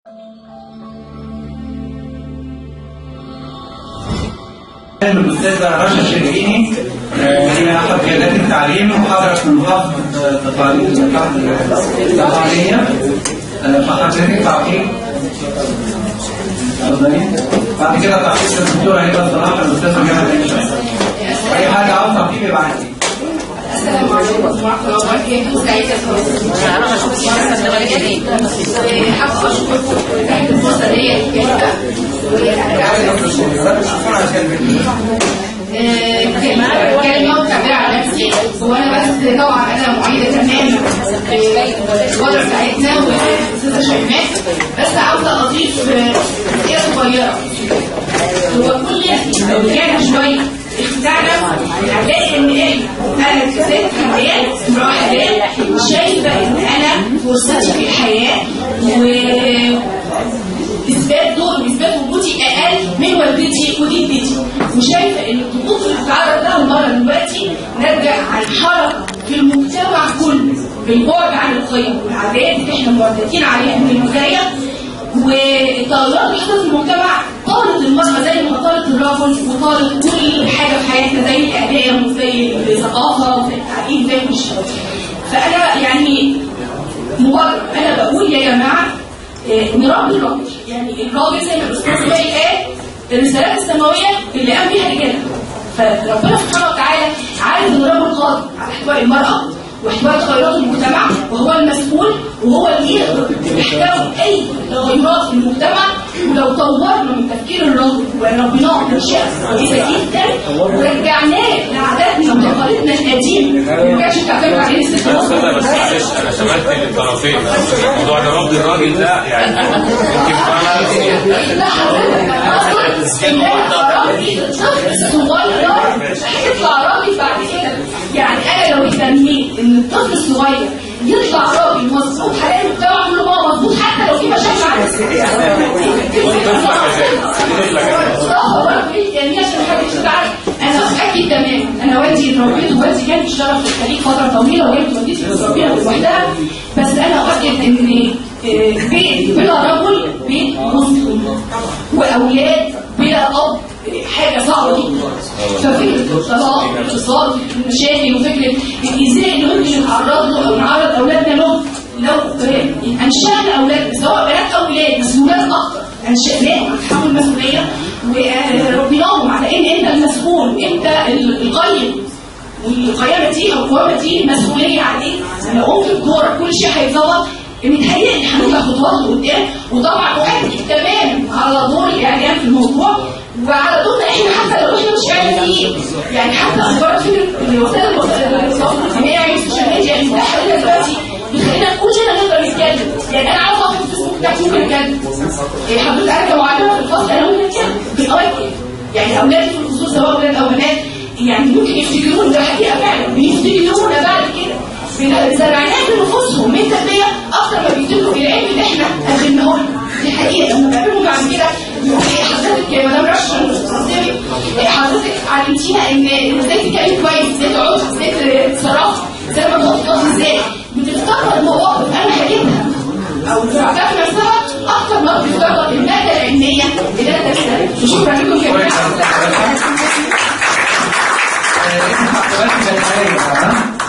الأستاذة رشا الشربيني هي أحد قيادات التعليم وحضرت من محافظة تطاليب التعليمية فحضرتك تعقيب بعد كده تعقيب الدكتورة هبة صلاح الأستاذة جمال أي حاجة عاوز تعقيب يبقى عندي السلام عليكم ورحمة الله وبركاته سعيدة حابة أشكركم تحت الفرصة دي كلمة وتعبير عن نفسي هو أنا بس طبعا أنا معيدة تماما في الوضع بتاعتنا والأستاذة شيماء بس عاوزة أضيف حاجة صغيرة هو كل لو رجعنا شوية بتاعنا هتلاقي ان ايه انا كست حياه امراه حياه شايفه ان انا فرصتي في الحياه و اثبات دور واثبات وجودي اقل من والدتي وجدتي وشايفه ان الضغوط اللي بتتعرض لها المراه دلوقتي نرجع عن حركه في المجتمع كله بالبعد عن القيم والعادات اللي احنا معتادين عليها من البدايه والتغيرات اللي حصلت في المجتمع طالت المرأة زي ما طالت الرجل وطالت كل حاجة في حياتنا زي الإعلام وزي الثقافة وزي التعليم زي كل شيء. فأنا يعني مجرد أنا بقول يا جماعة نربي الراجل يعني الراجل زي ما الأستاذ وائل قال الرسالات السماوية اللي قام بيها رجالة فربنا سبحانه وتعالى عارف ان الرجل قادر على احتواء المرأة واحتواء تغيرات المجتمع وهو المسؤول وهو اللي يقدر يحتوي اي تغيرات في المجتمع ولو طورنا من تفكير الرجل وربيناه باشياء كويسه جدا ورجعناه لعاداتنا وتقاليدنا القديمه ما كانش بتعتمد عليه الست بس معلش انا شملت الطرفين موضوع ان رفض الراجل ده يعني يمكن لا حضرتك اصلا ان انا اربي الطفل الصغير هيطلع راجل بعد كده يعني انا لو اهتميت ان الطفل الصغير يطلع راجل مظبوط هلاقي المجتمع كله بقى مظبوط حتى لو في مشاكل عن يعني عشان محدش يزعل انا متاكد تماما انا والدي اتربيت ووالدي كان بيشتغل في الخليج فتره طويله وهي والدتي متربيه لوحدها بس انا اؤكد ان بيت بلا رجل بيت مسلم واولاد بلا اب حاجه صعبه جدا ففكره الطلاق والاتصال المشاكل وفكره الازاي اللي ممكن نتعرض له او نعرض اولادنا له لو انشانا اولاد سواء بنات او ولاد بس ولاد اكتر انشاناهم على تحمل المسؤوليه وربيناهم على ان انت المسؤول انت القيم والقيامه دي او القوامه دي مسؤوليه عليك انا قمت بدورك كل شيء هيتظبط متهيألي هنبقى خطوات لقدام وطبعا اؤكد تماما على دور الاعلام في الموضوع وعلى دورنا احنا حتى لو احنا مش اعلاميين يعني حتى مجرد فكره وسائل التواصل الاجتماعي والسوشيال ميديا اللي متاحه لنا دلوقتي بتخلينا كلنا نقدر نتكلم يعني انا عاوز اخد الفيسبوك بتاعتي ممكن اتكلم حضرتك انا كمعلمه في الفصل انا ممكن اتكلم بالاوقات يعني اولادي في الخصوص سواء اولاد او بنات يعني ممكن يفتكرون ده حقيقه فعلا بيفتكرونا بعد كده زرعناه في نفوسهم من تربيه اكتر ما بيفتكروا العلم اللي احنا قدمناه لهم دي حقيقه لما بقابلهم بعد كده حضرتك يا مدام رشا حضرتك علمتينا ان ازاي تتكلم كويس ازاي تقعد ازاي تتصرف ازاي ما تغلط ازاي بتفتكر المواقف انا حكيتها او بتعتبر نفسها اكتر ما بتفتكر الماده العلميه اللي انا درستها وشكرا لكم يا جماعه